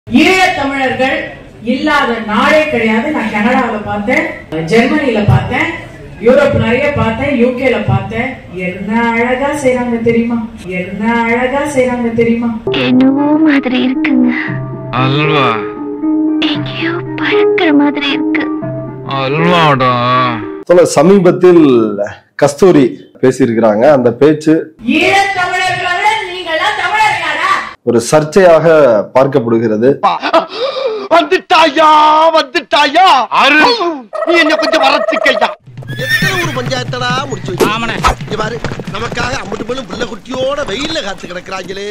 ஈழ தமிழர்கள் இல்லாத நாடே கிடையாது நான் கனடாவுல பார்த்தேன் ஜெர்மனில பார்த்தேன் யூரோப் நிறைய பார்த்தேன் யூகேல பார்த்தேன் என்ன அழகா செய்றாங்க தெரியுமா என்ன அழகா செய்றாங்க தெரியுமா என்னவோ மாதிரி இருக்குங்க அல்வா எங்கேயோ பழக்கிற மாதிரி இருக்கு அல்வாடா சொல்ல சமீபத்தில் கஸ்தூரி பேசியிருக்கிறாங்க அந்த பேச்சு ஈழ தமிழர்களை விட நீங்களாம் தமிழர்களாடா ஒரு சர்ச்சையாக பார்க்கப்படுகிறது வந்துட்டாயா வந்துட்டாயா அரு நீ என்ன கொஞ்சம் வரச்சுக்கையா எத்தனை ஒரு பஞ்சாயத்தடா முடிச்சு வச்சு இங்க பாரு நமக்காக அம்மட்டு போலும் பிள்ளை குட்டியோட வெயில்ல காத்து கிடக்குறாங்களே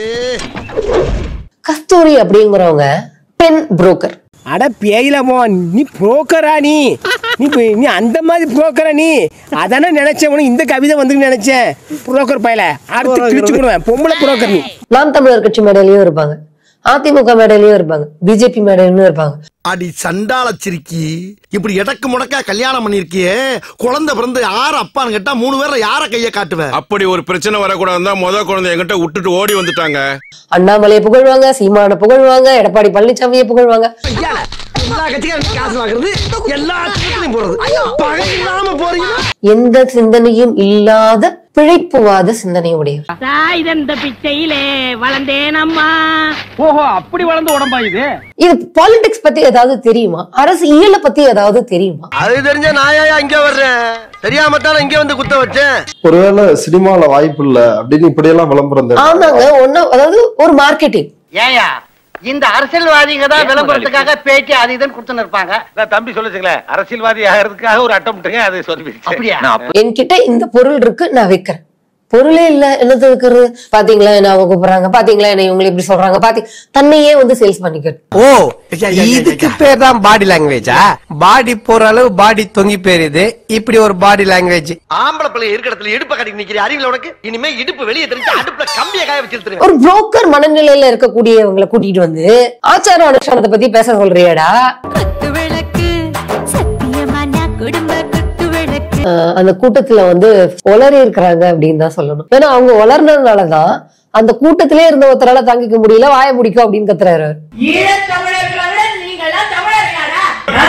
கஸ்தூரி அப்படிங்கிறவங்க பெண் புரோக்கர் அட பேயிலமோ நீ புரோக்கரா நீ நீ போய்- நீ அந்த மாதிரி புரோக்கரா நீ அதானே நினைச்சேன் உனக்கு இந்த கவிதை வந்து நினைச்சேன் புரோக்கர் பயல அடுத்து கிழிச்சு போடுவேன் பொம்பளை புரோக்கர் நீ நாம் தமிழர் கட்சி மேடையிலயும் இருப்பாங்க அதிமுக மேடையிலயும் இருப்பாங்க பிஜேபி மேடையிலும் இருப்பாங்க அடி சண்டால சிரிக்கி இப்படி எடக்கு முடக்கா கல்யாணம் பண்ணிருக்கியே குழந்தை பிறந்து யார் அப்பான்னு கேட்டா மூணு பேர்ல யார கைய காட்டுவேன் அப்படி ஒரு பிரச்சனை வரக்கூடாதுன்னு தான் முத குழந்தை என்கிட்ட விட்டுட்டு ஓடி வந்துட்டாங்க அண்ணாமலையை புகழ்வாங்க சீமான புகழ்வாங்க எடப்பாடி பழனிசாமியை புகழ்வாங்க எல்லா கட்சிக்காரும் காசு வாங்குறது எல்லா கட்சிகளையும் போறது பகை இல்லாம போறீங்க எந்த சிந்தனையும் இல்லாத பிழைப்புவாத சிந்தனை உடையவர் தாய் தந்த பிச்சையிலே வளர்ந்தேன் அம்மா ஓஹோ அப்படி வளர்ந்த உடம்பா இது இது பாலிடிக்ஸ் பத்தி ஏதாவது தெரியுமா அரசியலை பத்தி ஏதாவது தெரியுமா அது தெரிஞ்ச நாயா இங்க வர்றேன் தெரியாம தானே இங்க வந்து குத்த வச்சேன் ஒருவேளை சினிமால வாய்ப்பு இல்ல அப்படின்னு இப்படியெல்லாம் விளம்பரம் தருவாங்க. ஆமாங்க ஒண்ணு அதாவது ஒரு மார்க்கெட்டிங் ஏயா இந்த அரசியல்வாதிங்க தான் விளம்பரத்துக்காக பேச்சு அது இதுன்னு கொடுத்துன்னு இருப்பாங்க தம்பி சொல்லுச்சுங்களேன் அரசியல்வாதி ஆகிறதுக்காக ஒரு அட்டம் அது சொல்லி அப்படியா என்கிட்ட இந்த பொருள் இருக்கு நான் விக்கிறேன் பொருளே இல்ல என்னது இருக்கிறது பாத்தீங்களா என்ன அவங்க கூப்பிடுறாங்க பாத்தீங்களா என்ன இவங்க இப்படி சொல்றாங்க பாத்தி தன்னையே வந்து சேல்ஸ் பண்ணிக்கிறது ஓ இதுக்கு பேர் தான் பாடி லாங்குவேஜா பாடி போற அளவு பாடி தொங்கி போயிருது இப்படி ஒரு பாடி லாங்குவேஜ் ஆம்பளை பிள்ளை இருக்கிற இடத்துல இடுப்ப கட்டி நிக்கிற அறிவியல் உனக்கு இனிமே இடுப்பு வெளியே தெரிஞ்சு அடுப்புல கம்பிய காய வச்சிருத்துருவேன் ஒரு புரோக்கர் மனநிலையில இருக்கக்கூடியவங்களை கூட்டிட்டு வந்து ஆச்சார அனுஷ்டானத்தை பத்தி பேச சொல்றியாடா குத்து விளக்கு சத்தியமான குடும்ப குத்து விளக்கு அஹ் அந்த கூட்டத்துல வந்து உளறி இருக்கிறாங்க அப்படின்னு தான் சொல்லணும் ஏன்னா அவங்க உளர்னதுனாலதான் அந்த கூட்டத்திலே இருந்த ஒருத்தரால தாங்கிக்க முடியல வாய முடிக்கும் அப்படின்னு கத்துறாரு அவரு. ஈழ தமிழர்களை விட நீங்களாம் தமிழர்களாடா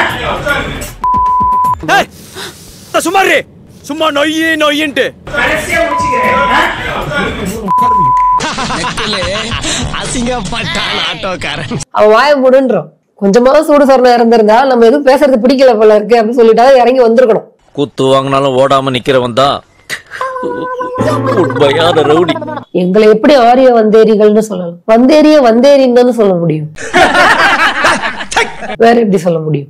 சுமாரு சும்மா நொய்யி நொய்யின்ட்டு கடைசியா முடிச்சுக்கிறேன் அசிங்கப்பட்டான் ஆட்டோக்காரன் அவன் வாய மூடுன்றோம் கொஞ்சமாவது சூடு சொரணம் இருந்திருந்தா நம்ம எதுவும் பேசுறது பிடிக்கல போல இருக்கு அப்படின்னு சொல்லிட்டா இறங்கி வந்திருக்கணும் குத்து வாங்கினாலும் ஓடாம நிக்கிறவன் தான் உண்மையான ரவுடி எங்களை எப்படி ஆரிய வந்தேரிகள்னு சொல்லலாம் வந்தேரிய வந்தேரின்னு தானே சொல்ல முடியும் வேற எப்படி சொல்ல முடியும்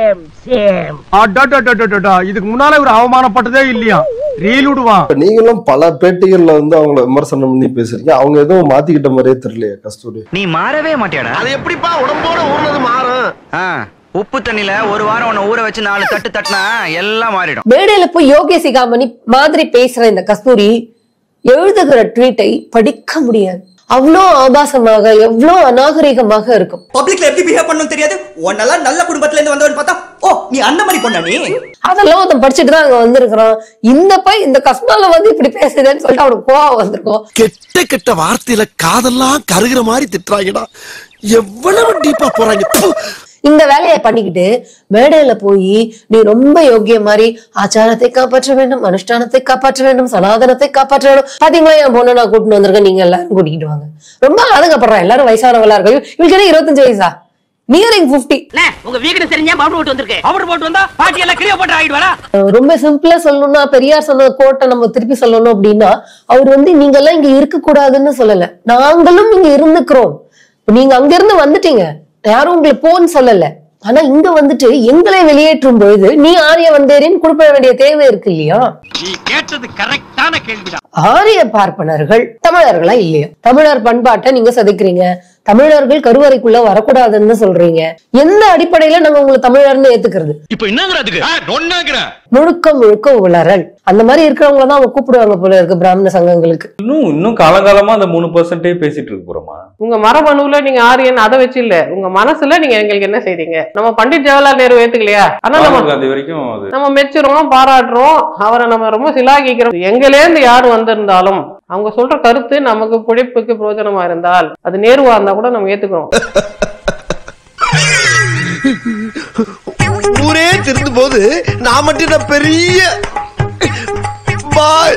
இதுக்கு முன்னால ஒரு அவமானப்பட்டதே இல்லையா ரீல் விடுவான் இப்ப நீங்களும் பல பேட்டிகள்ல வந்து அவங்கள விமர்சனம் பண்ணி பேசுறீங்க அவங்க எதுவும் மாத்திக்கிட்ட மாதிரியே தெரியலையே கஸ்தூரி நீ மாறவே மாட்டியாடா அது எப்படிப்பா உடம்போட ஊர்னது மாறும் உப்பு தண்ணில ஒரு வாரம் உன்னை ஊற வச்சு நாலு தட்டு தட்டினா எல்லாம் மாறிடும் மேடையில போய் யோகே சிகாமணி மாதிரி பேசுற இந்த கஸ்தூரி எழுதுகிற ட்வீட்டை படிக்க முடியாது அவ்வளோ ஆபாசமாக எவ்வளோ அநாகரிகமாக இருக்கும் பப்ளிக்ல எப்படி பிஹேவ் பண்ணணும் தெரியாது உன்னெல்லாம் நல்ல குடும்பத்துல இருந்து வந்தவன் பார்த்தா ஓ நீ அந்த மாதிரி பொண்ணா நீ அதெல்லாம் ஒருத்தன் படிச்சுட்டு தான் அங்க வந்திருக்கிறான் இந்த பை இந்த கஸ்மால வந்து இப்படி பேசுதேன்னு சொல்லிட்டு அவனுக்கு கோவம் வந்திருக்கும் கெட்ட கெட்ட வார்த்தையில காதெல்லாம் கருகிற மாதிரி திட்டுறாங்கடா எவ்வளவு டீப்பா போறாங்க ப்பு. இந்த வேலையை பண்ணிக்கிட்டு மேடையில போய் நீ ரொம்ப யோகிய மாதிரி ஆச்சாரத்தை காப்பாற்ற வேண்டும் அனுஷ்டானத்தை காப்பாற்ற வேண்டும் சனாதனத்தை காப்பாற்ற வேண்டும் பாத்தீங்களா என் பொண்ணை நான் கூட்டிட்டு வந்திருக்கேன் நீங்க எல்லாரும் கூட்டிட்டு வாங்க ரொம்ப ஆதங்கப்படுறேன் எல்லாரும் வயசானவங்களா இருக்க இவளுக்கு என்ன இருபத்தஞ்சு வயசா நியரிங் பிப்டி உங்க வீடு தெரிஞ்சா பவுடர் போட்டு வந்திருக்கேன் பவுடர் போட்டு வந்தா பாட்டி எல்லாம் கிளியோ போட்டு ஆயிடுவாரா ரொம்ப சிம்பிளா சொல்லணும்னா பெரியார் சொன்ன கோட்டை நம்ம திருப்பி சொல்லணும் அப்படின்னா அவர் வந்து நீங்க எல்லாம் இங்க இருக்க கூடாதுன்னு சொல்லல நாங்களும் இங்க இருந்துக்கிறோம் நீங்க அங்க இருந்து வந்துட்டீங்க யாரும் உங்களை போன்னு சொல்லல ஆனா இங்க வந்துட்டு எங்களை வெளியேற்றும் பொழுது நீ ஆரிய வந்தேரின்னு கொடுக்க வேண்டிய தேவை இருக்கு இல்லையா நீ கேட்டது கரெக்டான கேள்விதான் ஆரிய பார்ப்பனர்கள் தமிழர்களா இல்லையா தமிழர் பண்பாட்டை நீங்க சதைக்கிறீங்க தமிழர்கள் கருவறைக்குள்ள வரக்கூடாதுன்னு சொல்றீங்க எந்த அடிப்படையில நாங்க உங்களை தமிழர்னு ஏத்துக்கிறது இப்ப என்னங்கிறதுக்கு நொன்னாங்கிற முழுக்க முழுக்க உளறல் அந்த மாதிரி இருக்கிறவங்கள தான் அவங்க கூப்பிடுவாங்க போல இருக்கு பிராமண சங்கங்களுக்கு இன்னும் இன்னும் காலங்காலமா அந்த மூணு பர்சன்டே பேசிட்டு இருக்கு போறோமா உங்க மரபணுல நீங்க ஆரியன் அதை வச்சு இல்ல உங்க மனசுல நீங்க எங்களுக்கு என்ன செய்றீங்க நம்ம பண்டிட் ஜவஹர்லால் நேரு ஏத்துக்கலையா ஆனா நம்ம காந்தி வரைக்கும் அது நம்ம மெச்சுறோம் பாராட்டுறோம் அவரை நம்ம ரொம்ப சிலாகிக்கிறோம் எங்களேந்து யார் வந்திருந்தாலும் அவங்க சொல்ற கருத்து நமக்கு பிழைப்புக்கு பிரயோஜனமா இருந்தால் அது நேருவா இருந்தா கூட நம்ம ஏத்துக்கிறோம் ஊரே திருந்து போது நான் மட்டும் என்ன பெரிய பாய்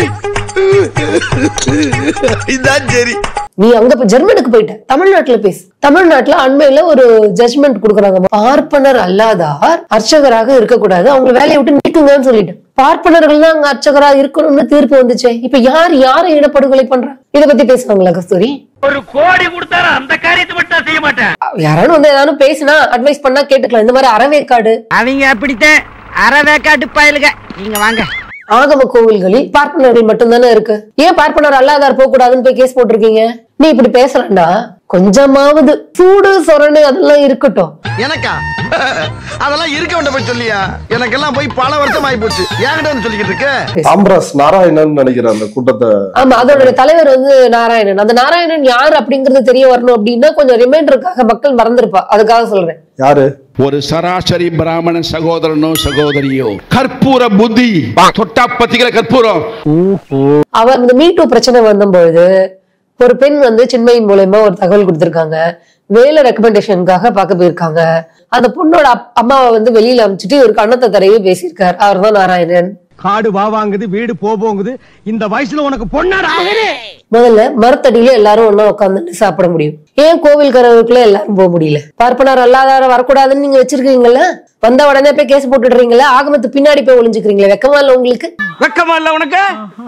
இதான் சரி நீ அங்க இப்ப ஜெர்மனுக்கு போயிட்ட தமிழ்நாட்டுல பேசு தமிழ்நாட்டுல அண்மையில ஒரு ஜட்மெண்ட் கொடுக்குறாங்க பார்ப்பனர் அல்லாதார் அர்ச்சகராக இருக்கக்கூடாது அவங்க வேலையை விட்டு நீக்குங்கன்னு சொல்லிட்டு பார்ப்பனர்கள் தான் அங்க அர்ச்சகரா இருக்கணும்னு தீர்ப்பு வந்துச்சே இப்ப யார் யாரை இனப்படுகொலை பண்றா இத பத்தி பேசுவாங்களா கஸ்தூரி ஒரு கோடி கொடுத்தாரு அந்த காரியத்தை மட்டும் நான் செய்ய மாட்டேன் யாராலும் வந்து ஏதாவது பேசினா அட்வைஸ் பண்ணா கேட்டுக்கலாம் இந்த மாதிரி அறவேக்காடு அவங்க அப்படித்தான் அறவேக்காட்டு பயலுக நீங்க வாங்க ஆகம கோவில்களில் பார்ப்பனர்கள் மட்டும்தானே இருக்கு ஏன் பார்ப்பனர் அல்லாதார் போக கூடாதுன்னு போய் கேஸ் போட்டிருக்கீங்க நீ இப்படி பேசலண்டா கொஞ்சமாவது சூடு சொரணு அதெல்லாம் இருக்கட்டும் எனக்கா அதெல்லாம் இருக்க வேண்டாம் போய் சொல்லியா எனக்கெல்லாம் போய் பல வருஷம் ஆகி போச்சு என்கிட்ட வந்து சொல்லிக்கிட்டு இருக்க சாம்ராஸ் நாராயணன் நினைக்கிறேன் அந்த கூட்டத்தை ஆமா அதோட தலைவர் வந்து நாராயணன் அந்த நாராயணன் யார் அப்படிங்கறது தெரிய வரணும் அப்படின்னா கொஞ்சம் ரிமைண்டருக்காக மக்கள் மறந்துருப்பா அதுக்காக சொல்றேன் யாரு ஒரு சராசரி பிராமண சகோதரனோ சகோதரியோ கற்பூர புத்தி தொட்டா பத்திக்கிற கற்பூரம் அவர் இந்த மீட்டு பிரச்சனை வந்தபொழுது ஒரு பெண் வந்து சின்மையின் மூலயமா ஒரு தகவல் கொடுத்திருக்காங்க வேலை ரெக்கமெண்டேஷனுக்காக பார்க்க போயிருக்காங்க அந்த பொண்ணோட அப்- அம்மாவை வந்து வெளியில அமிச்சிட்டு ஒரு கண்ணத்தை தடவி பேசியிருக்கார் அவர் தான் நாராயணன் காடு வா வாங்குது வீடு போ போங்குது இந்த வயசுல உனக்கு பொண்ணாடா முதல்ல மரத்தடியில எல்லாரும் ஒண்ணா உட்காந்துட்டு சாப்பிட முடியும் ஏன் கோவில் கரவுக்குள்ள எல்லாரும் போக முடியல பார்ப்பனர் அல்லாதார வரக்கூடாதுன்னு நீங்க வச்சிருக்கீங்கல்ல வந்த உடனே போய் கேஸ் போட்டுடுறீங்களா ஆகமத்து பின்னாடி போய் ஒளிஞ்சுக்கிறீங்களா வெக்கமா இல்ல உங்களுக்கு வெக்கமா இல்ல உனக்கு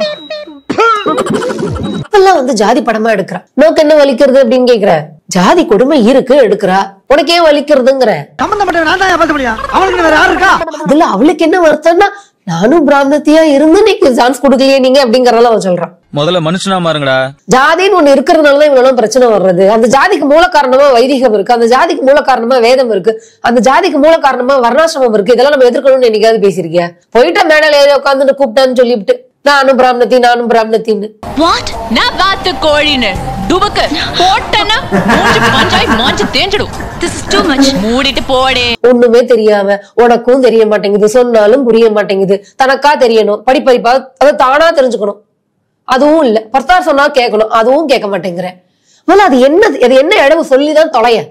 இப்பெல்லாம் வந்து ஜாதி படமா எடுக்கிறா நோக்கு என்ன வலிக்கிறது அப்படின்னு கேக்குற ஜாதி கொடுமை இருக்கு எடுக்கிறா உனக்கு ஏன் வலிக்கிறதுங்கிற சம்பந்தப்பட்ட நான் தான் பேச முடியும் அவனுக்கு வேற யாரு இருக்கா அதுல அவளுக்கு என்ன வருத்தம்னா நானும் பிராமணத்தியா இருந்து நீங்க சான்ஸ் கொடுக்கலையே நீங்க அப்படிங்கறதெல்லாம் அவன் சொல்றான் முதல்ல மனுஷனா மாறுங்கடா ஜாதின்னு ஒண்ணு இருக்கிறதுனாலதான் இவ்வளவு பிரச்சனை வர்றது அந்த ஜாதிக்கு மூல காரணமா வைதிகம் இருக்கு அந்த ஜாதிக்கு மூல காரணமா வேதம் இருக்கு அந்த ஜாதிக்கு மூல காரணமா வர்ணாசிரமம் இருக்கு இதெல்லாம் நம்ம எதிர்க்கணும்னு என்னைக்காவது பேசியிருக்கியா போயிட்டா மேடையில ஏறி உட்காந்துட்டு கூப்பிட்டான்னு சொல்லிவிட்டு நானும் பிராமணத்தி நானும் பிராமணத்தின்னு வாட் நான் பார்த்து கோழின்னு டுபக்கு போட்டனா மூஞ்சி பஞ்சாய் மாஞ்சி தேஞ்சிடும் திஸ் இஸ் டூ மச் மூடிட்டு போடே ஒண்ணுமே தெரியாம உனக்கும் தெரிய மாட்டேங்குது சொன்னாலும் புரிய மாட்டேங்குது தனக்கா தெரியணும் படிப்படிப்பா அதை தானா தெரிஞ்சுக்கணும் அதுவும் இல்ல பர்த்தார் சொன்னா கேட்கணும் அதுவும் கேட்க மாட்டேங்கிறேன் முதல்ல அது என்ன அது என்ன இடவு சொல்லிதான் தொலைய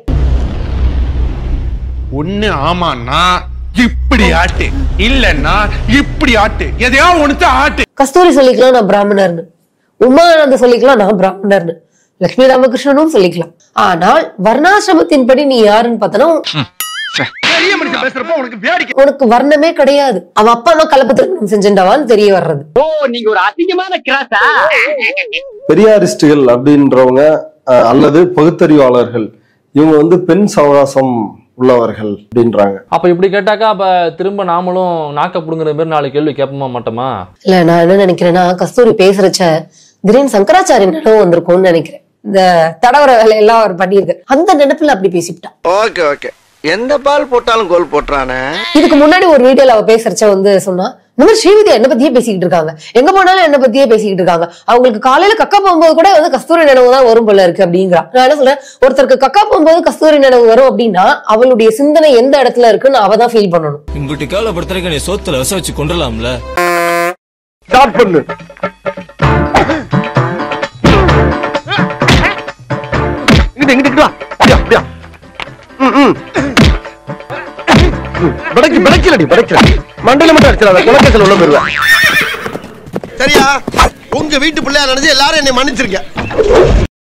ஒண்ணு ஆமான்னா இப்படி ஆட்டு இல்லன்னா இப்படி ஆட்டு எதையா ஒண்ணுத்த ஆட்டு கஸ்தூரி சொல்லிக்கலாம் நான் பிராமணர்னு உமானந்த சொல்லிக்கலாம் நான் பிராமணர்னு லட்சுமி ராமகிருஷ்ணனும் சொல்லிக்கலாம் ஆனால் வர்ணாசிரமத்தின்படி நீ யாருன்னு பார்த்தனா பெரிய மனுஷன் பேசுறப்ப உனக்கு வேடிக்கை உனக்கு வர்ணமே கிடையாது அவ அப்பா அம்மா கலப்பு திருமணம் செஞ்சுட்டாவான்னு தெரிய வர்றது ஓ நீங்க ஒரு அசிங்கமான கிராஸா பெரியாரிஸ்டுகள் அப்படின்றவங்க அஹ், அல்லது பகுத்தறிவாளர்கள் இவங்க வந்து பெண் சவகாசம் உள்ளவர்கள் அப்படின்றாங்க அப்ப இப்படி கேட்டாக்கா அப்ப திரும்ப நாமளும் நாக்க புடுங்குற மாதிரி நாலு கேள்வி கேட்போமா மாட்டோமா இல்ல நான் என்ன நினைக்கிறேன்னா கஸ்தூரி பேசுறச்ச திடீர்னு சங்கராச்சாரிய நினைவு வந்திருக்கும்னு நினைக்கிறேன் இந்த தடவர வேலையெல்லாம் அவர் பண்ணியிருக்கு அந்த நினைப்புல அப்படி பேசிவிட்டா ஓகே ஓகே எந்த பால் போட்டாலும் கோல் போட்டுறானே இதுக்கு முன்னாடி ஒரு வீடியோல அவ பேசுறச்ச வந்து சொன்னா இந்த மாதிரி ஸ்ரீவித்யா என்ன பத்தியே பேசிக்கிட்டு இருக்காங்க எங்க போனாலும் என்ன பத்தியே பேசிக்கிட்டு இருக்காங்க அவங்களுக்கு காலையில கக்கா போகும்போது கூட வந்து கஸ்தூரி நினைவு தான் வரும் போல இருக்கு அப்படிங்கிறா நான் என்ன சொல்றேன் ஒருத்தருக்கு கக்கா போகும்போது கஸ்தூரி நினைவு வரும் அப்படின்னா அவளுடைய சிந்தனை எந்த இடத்துல இருக்குன்னு அவ தான் ஃபீல் பண்ணணும் இங்கிட்டு கேவலப்படுத்துறதுக்கு நீ சோத்துல விச வச்சு கொண்டுலாம்ல ஸ்டார்ட் பண்ணு இங்கிட்டு இங்கிட்டு வா அப்படியா அப்படியா ம், ம். ம், பிடைக்கு பிடைக்கலடி பிடைக்கல மண்டையில மட்டும் அடிச்சிடாத குலக்கத்தில் உள்ள போயிருவேன் சரியா உங்க வீட்டு பிள்ளையா நினைச்சு எல்லாரும் என்னை மன்னிச்சிருங்க